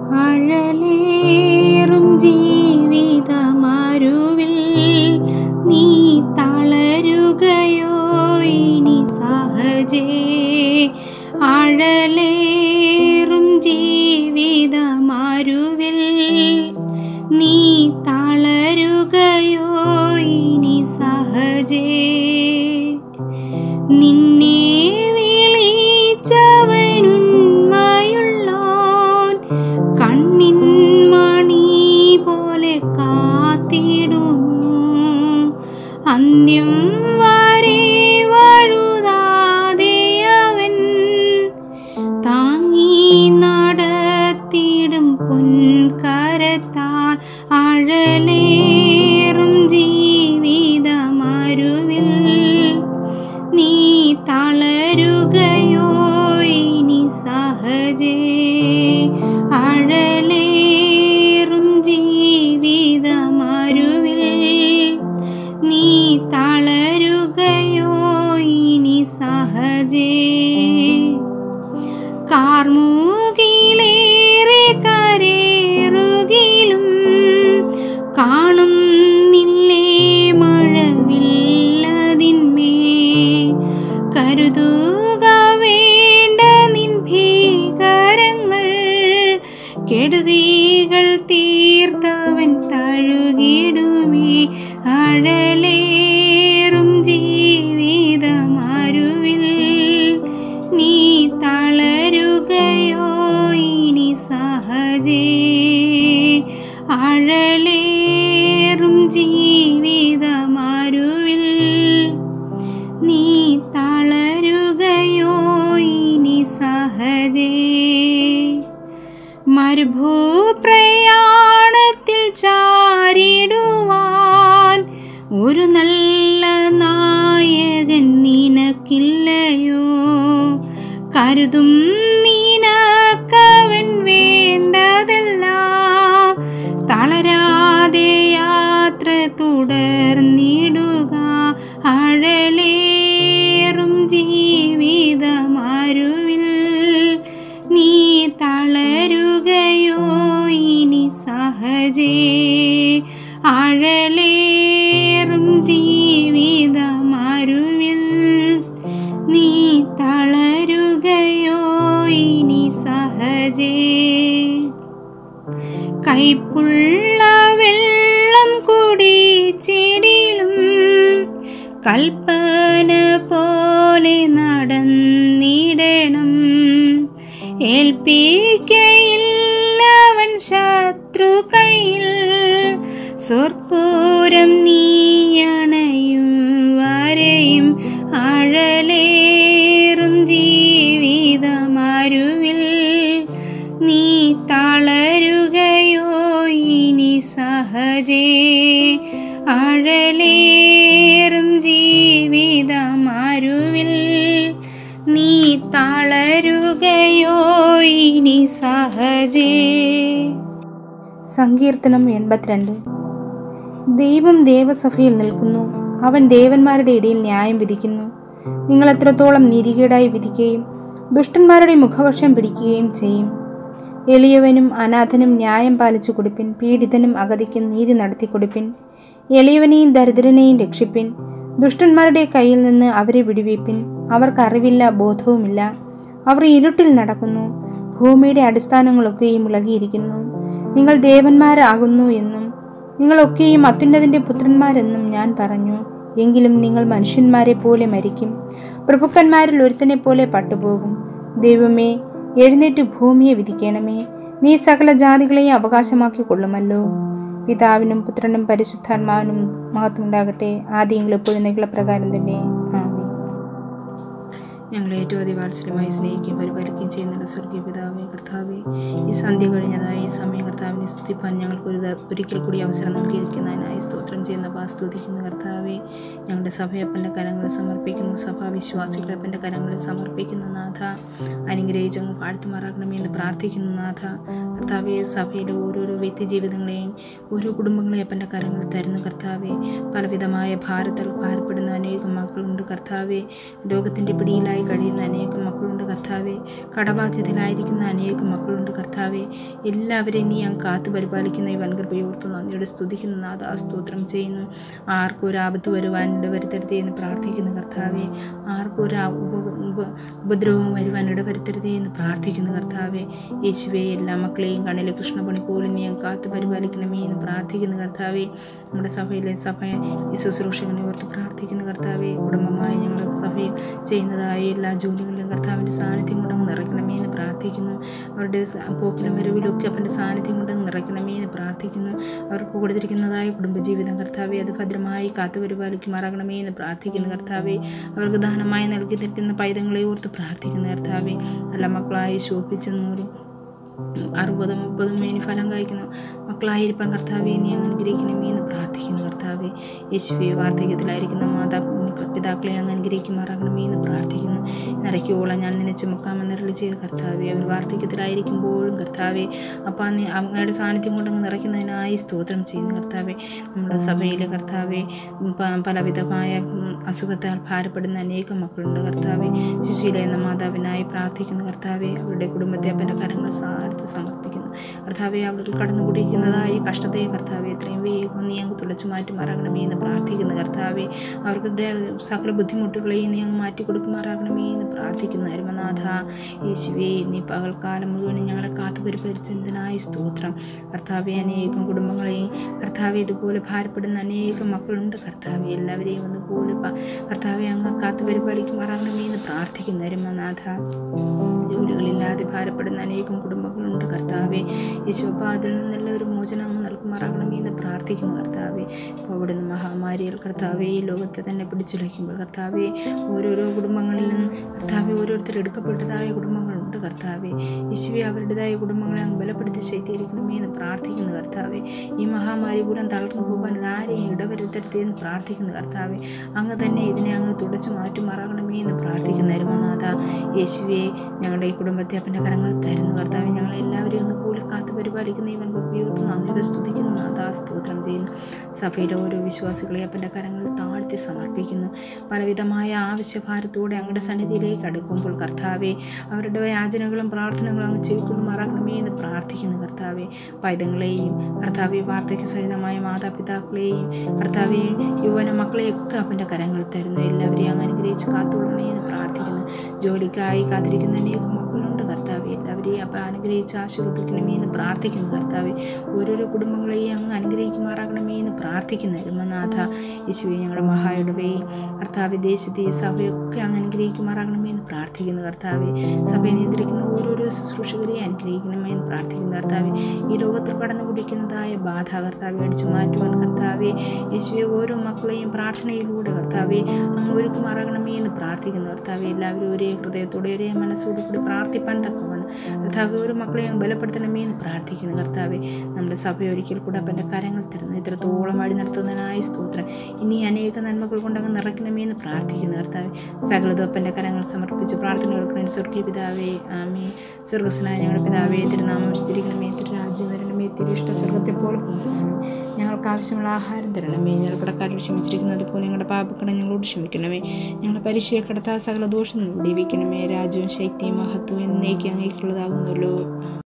അഴലേറും ജീവിതമരുവിൽ നീ തളരുകയോ ഇനി സഹജേ അഴലേറും ജീവിതമരുവിൽ നീ തളരുകയോ ഇനി സഹജേ നിന്നെ വിളിച്ചവനുന്മയുള്ളോൻ കണ്ണിൻ മണി പോലെ കാത്തിടുന്നു അന്ത്യം വരെ വഴുതാതെ അവൻ താങ്ങി നടത്തിടും പൊൻകരത്താൽ അഴലേറും ജീവിതമരുവിൽ നീ തളരുകയോ ഇനി സഹജേ അഴലേറും ജീവിതമരുവിൽ നീ തളരുകയോ ഇനി സഹജേ കാർമൂകിലേറെ കരേറുകിലും കാണുന്നില്ലേ മഴവില്ലതിന്മേ കരുതുക വേണ്ട നിൻ ഭീകരങ്ങൾ കെടുതികൾ തീർത്തവൻ തഴുകിടുമേ അഴലേറും ജീവിതമരുവിൽ നീ തളരുകയോ ഇനി സഹജേ അഴലേറും ജീവിതമരുവിൽ നീ തളരുകയോ ഇനി സഹജേ മരുഭൂപ്രയാണത്തിൽ ചാരിടുവാൻ ഒരു നല്ല നായകൻ നിനക്കില്ലയോ കരുതും നിനക്കവൻ വേണ്ടതെല്ലാം തളരാതെ യാത്ര തുടർന്നിടുക അഴലേറും ജീവിതമരുവിൽ നീ തളരുകയോ ഇനി സഹജേ അഴലേറും ജീവിതമരുവിൽ നീ തളരുകയോ ഇനി സഹജേ കൈപ്പുള്ള വെള്ളം കുടിച്ചിടിലും കൽപ്പന പോലെ നടന്നിടണം ഏൽപ്പിക്കയില്ലവൻ ശത്രു കയ്യിൽ സ്വർപ്പൂരം നീയണയും വരെയും അഴലേറും ജീവിതമരുവിൽ നീ തളരുകയോ ഇനി സഹജേ അഴലേറും ജീവിതമരുവിൽ നീ തളരുകയോ ഇനി സഹജേ സങ്കീർത്തനം എൺപത്തിരണ്ട് ദൈവം ദേവസഭയിൽ നിൽക്കുന്നു അവൻ ദേവന്മാരുടെ ഇടയിൽ ന്യായം വിധിക്കുന്നു നിങ്ങൾ എത്രത്തോളം നീതികേടായി വിധിക്കുകയും ദുഷ്ടന്മാരുടെ മുഖപക്ഷം പിടിക്കുകയും ചെയ്യും എളിയവനും അനാഥനും ന്യായം പാലിച്ചു കൊടുപ്പിൻ പീഡിതനും അഗതിക്കും നീതി നടത്തി കൊടുപ്പിൻ എളിയവനെയും ദരിദ്രനെയും രക്ഷിപ്പിൻ ദുഷ്ടന്മാരുടെ കയ്യിൽ നിന്ന് അവരെ വിടുവിപ്പിൻ അവർക്ക് അറിവില്ല ബോധവുമില്ല അവർ ഇരുട്ടിൽ നടക്കുന്നു ഭൂമിയുടെ അടിസ്ഥാനങ്ങളൊക്കെയും ഇളകിയിരിക്കുന്നു നിങ്ങൾ ദേവന്മാരാകുന്നു എന്നും നിങ്ങളൊക്കെയും അത്യുന്നതിൻ്റെ പുത്രന്മാരെന്നും ഞാൻ പറഞ്ഞു എങ്കിലും നിങ്ങൾ മനുഷ്യന്മാരെ പോലെ മരിക്കും പ്രഭുക്കന്മാരിൽ ഒരുത്തനെ പോലെ പട്ടുപോകും ദൈവമേ എഴുന്നേറ്റ് ഭൂമിയെ വിധിക്കണമേ നീ സകല ജാതികളെയും അവകാശമാക്കി കൊള്ളുമല്ലോ പിതാവിനും പുത്രനും പരിശുദ്ധാത്മാവിനും മഹത്വം ഉണ്ടാകട്ടെ ആദ്യങ്ങൾ എപ്പോഴും പ്രകാരം തന്നെ ആമേ ഞങ്ങളെ ഏറ്റവും അതിവാത്സല്യമായി സ്നേഹിക്കുകയും പരിപാലിക്കുകയും ചെയ്യുന്ന സ്വർഗീയ പിതാവേ കർത്താവേ ഈ സന്ധ്യ കഴിഞ്ഞതായി ഈ സമയം കർത്താവിനെ സ്തുതിപ്പാൻ ഞങ്ങൾക്ക് ഒരു ത- ഒരിക്കൽ കൂടി അവസരം നൽകിയിരിക്കുന്നതിനായി സ്തോത്രം ചെയ്യുന്ന വാ സ്തുതിക്കുന്നു കർത്താവേ ഞങ്ങളുടെ സഭയപ്പൻ്റെ കരങ്ങളിൽ സമർപ്പിക്കുന്നു സഭാവിശ്വാസികളെ അപ്പൻ്റെ കരങ്ങളിൽ സമർപ്പിക്കുന്ന നാഥ അനുഗ്രഹിച്ചങ്ങ് വാഴ്ത്തുമാറാക്കണമേ എന്ന് പ്രാർത്ഥിക്കുന്നു നാഥ കർത്താവെ സഭയിലെ ഓരോരോ വ്യക്തി ജീവിതങ്ങളെയും ഓരോ കുടുംബങ്ങളെയും അപ്പൻ്റെ കരങ്ങളിൽ തരുന്നു കർത്താവെ പലവിധമായ ഭാരത്താൽ ഭാരപ്പെടുന്ന അനേകം മക്കളുണ്ട് കർത്താവെ രോഗത്തിൻ്റെ പിടിയിലായി രോഗികളായി കഴിയുന്ന അനേകം മക്കളുണ്ട് കർത്താവെ കടബാധ്യതയിലായിരിക്കുന്ന അനേകം മക്കളുണ്ട് കർത്താവെ എല്ലാവരെയും നീ അങ്ങ് കാത്തു പരിപാലിക്കുന്ന ഈ വൻകൃപയോർത്ത് നന്ദിയോടെ സ്തുതിക്കുന്ന നാഥാ സ്തോത്രം ചെയ്യുന്നു ആർക്കും ഒരു ആപത്ത് വരുവാൻ ഇടവരുത്തരുതേ എന്ന് പ്രാർത്ഥിക്കുന്നു കർത്താവെ ആർക്കും ഒരു ആ- ഉപ ഉപ- ഉപദ്രവവും വരുവാൻ ഇടവരുത്തരുതേ എന്ന് പ്രാർത്ഥിക്കുന്നു കർത്താവെ യേശുവെ എല്ലാ മക്കളെയും കണ്ണിലെ കൃഷ്ണപണി പോലും നീ അങ്ങ് കാത്തു പരിപാലിക്കണമേ എന്ന് പ്രാർത്ഥിക്കുന്നു കർത്താവെ നമ്മുടെ സഭയിലെ സഭ ഈ ശുശ്രൂഷകനെ ഓർത്ത് പ്രാർത്ഥിക്കുന്നു കർത്താവെ കുടുംബമായി ഞങ്ങളുടെ സഭയിൽ ചെയ്യുന്നതായ എല്ലാ ജോലികളിലും കർത്താവിൻ്റെ സാന്നിധ്യം കൊണ്ടങ്ങ് നിറയ്ക്കണമേ എന്ന് പ്രാർത്ഥിക്കുന്നു അവരുടെ സ- പോക്കിലും വരവിലും ഒക്കെ അവൻ്റെ സാന്നിധ്യം കൊണ്ടങ്ങ് നിറയ്ക്കണമേ എന്ന് പ്രാർത്ഥിക്കുന്നു അവർക്ക് കൊടുത്തിരിക്കുന്നതായ കുടുംബജീവിതം കർത്താവെ അത് ഭദ്രമായി കാത്തു പരിപാലിക്കുമാറാകണമേ എന്ന് പ്രാർത്ഥിക്കുന്നു കർത്താവെ അവർക്ക് ദാനമായി നൽകി നിൽക്കുന്ന പൈതങ്ങളെ ഓർത്ത് പ്രാർത്ഥിക്കുന്നു കർത്താവെ നല്ല മക്കളായി ശോഭിച്ച നൂറും അറുപതും മുപ്പതും മേനി ഫലം കായ്ക്കുന്നു മക്കളായിരിക്കാൻ കർത്താവെ നീ അങ്ങ് അനുഗ്രഹിക്കണമേ എന്ന് പ്രാർത്ഥിക്കുന്നു കർത്താവെ യേശുവെ വാർദ്ധക്യത്തിലായിരിക്കുന്ന മാതാ പിതാക്കളെ അങ്ങ് അനുഗ്രഹിക്കുമാറാകണമേ എന്ന് പ്രാർത്ഥിക്കുന്നു നിറയ്ക്കോളം ഞാൻ നിന്നെ ചുമക്കാമെന്ന് അരുളി ചെയ്ത കർത്താവെ അവർ വാർദ്ധക്യത്തിലായിരിക്കുമ്പോഴും കർത്താവെ അപ്പം നീ അങ്ങയുടെ സാന്നിധ്യം കൊണ്ടങ്ങ് നിറയ്ക്കുന്നതിനായി സ്തോത്രം ചെയ്യുന്നു കർത്താവെ നമ്മുടെ സഭയിലെ കർത്താവെ പ- പലവിധമായ ഉം, അസുഖത്താൽ ഭാരപ്പെടുന്ന അനേകം മക്കളുണ്ട് കർത്താവെ ശിശുവില എന്ന മാതാവിനായി പ്രാർത്ഥിക്കുന്നു കർത്താവെ അവരുടെ കുടുംബത്തെ അപ്പൻ്റെ കരങ്ങൾ സാർത്ത് സമർപ്പിക്കുന്നു കർത്താവെ അവരിൽ കടന്നുകൂടിയിരിക്കുന്നതായ ഈ കഷ്ടതയെ കർത്താവെ എത്രയും വേഗം നീ അങ്ങ് തുളച്ചു മാറ്റി മാറാകണമേ എന്ന് പ്രാർത്ഥിക്കുന്നു കർത്താവെ അവരുടെ സകല ബുദ്ധിമുട്ടുകളെയും നീ അങ്ങ് മാറ്റി കൊടുക്കുമാറാകണമേ എന്ന് പ്രാർത്ഥിക്കുന്നു അരുമനാഥ യേശുവേ നീ പകൽക്കാലം മുഴുവനും ഞങ്ങളെ കാത്തു പരിപാലിച്ചതിനായി സ്തോത്രം കർത്താവെ അനേകം കുടുംബങ്ങളെയും കർത്താവെ ഇതുപോലെ ഭാരപ്പെടുന്ന അനേകം മക്കളുണ്ട് കർത്താവെ എല്ലാവരെയും ഒന്നുപോലെ പ- കർത്താവെ അങ്ങ് കാത്തു പരിപാലിക്കുമാറാകണമേ എന്ന് പ്രാർത്ഥിക്കുന്നു അരുമനാഥ ജോലികളില്ലാതെ ഭാരപ്പെടുന്ന അനേകം കുടുംബങ്ങളുണ്ട് കർത്താവെ യേശോപ്പ അതിൽ നിന്നുള്ള ഒരു മോചനം അങ്ങ് നൽകുമാറാകണമേ എന്ന് പ്രാർത്ഥിക്കുന്നു കർത്താവെ കോവിഡ് എന്ന മഹാമാരിയിൽ കർത്താവെ ഈ ലോകത്തെ തന്നെ പിടിച്ചുലയ്ക്കുമ്പോൾ കർത്താവെ ഓരോരോ കുടുംബങ്ങളിൽ നിന്ന് കർത്താവെ ഓരോരുത്തർ എടുക്കപ്പെട്ടതായ കുടുംബങ്ങളുണ്ട് കർത്താവെ യേശുവെ അവരുടേതായ കുടുംബങ്ങളെ അങ്ങ് ബലപ്പെടുത്തി ശൈത്യീകരിക്കണമേ എന്ന് പ്രാർത്ഥിക്കുന്നു കർത്താവെ ഈ മഹാമാരി മൂലം തളർന്നു പോകാൻ ആരെയും ഇടവരുത്തരുതേ എന്ന് പ്രാർത്ഥിക്കുന്നു കർത്താവെ അങ്ങ് തന്നെ ഇതിനെ അങ്ങ് തുടച്ചു മാറ്റുമാറാകണമേ എന്ന് പ്രാർത്ഥിക്കുന്നു അരുമനാഥ യേശുവെ ഞങ്ങളുടെ ഈ കുടുംബത്തെ അപ്പൻ്റെ കരങ്ങൾ തരുന്നു കർത്താവെ ഞങ്ങളെ എല്ലാവരെയും ഒന്ന് പോലെ കാത്തു പരിപാലിക്കുന്ന ഇവൻ ഉപയോഗത്തിൽ നന്ദിയോടെ സ്തുതിക്കുന്നു നാഥാ സ്തോത്രം ചെയ്യുന്നു സഭയിലെ ഓരോ വിശ്വാസികളെ അപ്പൻ്റെ കരങ്ങളിൽ താഴ്ത്തി സമർപ്പിക്കുന്നു പലവിധമായ ആവശ്യഭാരത്തോടെ അങ്ങയുടെ സന്നിധിയിലേക്ക് അടുക്കുമ്പോൾ കർത്താവെ അവരുടെ യാചനകളും പ്രാർത്ഥനകളും അങ്ങ് ചെവിക്കൊള്ളുമാറാകണമേ എന്ന് പ്രാർത്ഥിക്കുന്നു കർത്താവെ പൈതങ്ങളെയും കർത്താവെ വാർദ്ധക്യ സഹിതമായ മാതാപിതാക്കളെയും കർത്താവെ യുവന മക്കളെയൊക്കെ അവൻ്റെ കരങ്ങളിൽ തരുന്നു എല്ലാവരെയും അങ്ങ് അനുഗ്രഹിച്ച് കാത്തുകൊള്ളണേ എന്ന് പ്രാർത്ഥിക്കുന്നു ജോലിക്കായി കാത്തിരിക്കുന്ന അനേകം മക്കളുണ്ട് കർത്താവെ എല്ലാവരെയും അപ്പം അനുഗ്രഹിച്ച് ആശീർവദിക്കണമേ എന്ന് പ്രാർത്ഥിക്കുന്നു കർത്താവെ ഓരോരോ കുടുംബങ്ങളെയും അങ്ങ് അനുഗ്രഹിക്കുമാറാകണമേ എന്ന് പ്രാർത്ഥിക്കുന്നു അരുമനാഥ യേശുവെ ഞങ്ങളുടെ മഹായുടവയും കർത്താവ് ദേശത്തെ ഈ സഭയൊക്കെ അങ്ങ് അനുഗ്രഹിക്കുമാറാകണമേ എന്ന് പ്രാർത്ഥിക്കുന്നു കർത്താവെ സഭയെ നിയന്ത്രിക്കുന്ന ഓരോരോ ശുശ്രൂഷകരെയും അനുഗ്രഹിക്കണമേ എന്ന് പ്രാർത്ഥിക്കുന്നു കർത്താവെ ഈ ലോകത്തിൽ കടന്നു കുടിക്കുന്നതായ ബാധ കർത്താവെ അടിച്ചു മാറ്റുവാൻ കർത്താവെ യേശുവെ ഓരോ മക്കളെയും പ്രാർത്ഥനയിലൂടെ കർത്താവെ അങ്ങ് ഒരുക്കുമാറാകണമേ എന്ന് പ്രാർത്ഥിക്കുന്നു കർത്താവെ എല്ലാവരും ഒരേ ഹൃദയത്തോടെ ഒരേ മനസ്സോടു കൂടി പ്രാർത്ഥിപ്പാൻ തക്കവണ്ണം കർത്താവെ ഓരോ മക്കളെയും അങ്ങ് ബലപ്പെടുത്തണമേ എന്ന് പ്രാർത്ഥിക്കുന്നു കർത്താവെ നമ്മുടെ സഭ ഒരിക്കൽ കൂടെ അപ്പൻ്റെ കരങ്ങൾ തരുന്നു ഇത്രത്തോളം വഴി നടത്തുന്നതിനായി സ്തോത്രം ഇനി അനേക നന്മകൾ കൊണ്ടങ്ങ് നിറയ്ക്കണമേ എന്ന് പ്രാർത്ഥിക്കുന്നു കർത്താവെ സകലതും അപ്പൻ്റെ കരങ്ങൾ സമർപ്പിച്ച് പ്രാർത്ഥന കേൾക്കണേ സ്വർഗീയ പിതാവേ ആമേ സ്വർഗസ്നായ ഞങ്ങളുടെ പിതാവേ തിരുനാമം വിശദീകരിക്കണമേ തിരുരാജ്യം വരണമേ തിരുഷ്ട സ്വർഗത്തെ പോലെ കൊണ്ടുവരണം ഞങ്ങൾക്ക് ആവശ്യമുള്ള ആഹാരം തരണമേ ഞങ്ങൾ കടക്കാരോട് ക്ഷമിച്ചിരിക്കുന്നത് പോലെ ഞങ്ങളുടെ പാപക്കട ഞങ്ങളോട് ക്ഷമിക്കണമേ ഞങ്ങളുടെ പരീക്ഷയെ കടത്താ സകല ദോഷം വിടിവിക്കണമേ രാജ്യവും ശക്തിയും മഹത്വവും എന്നേക്കും അങ്ങേക്കുള്ളതാകുന്നല്ലോ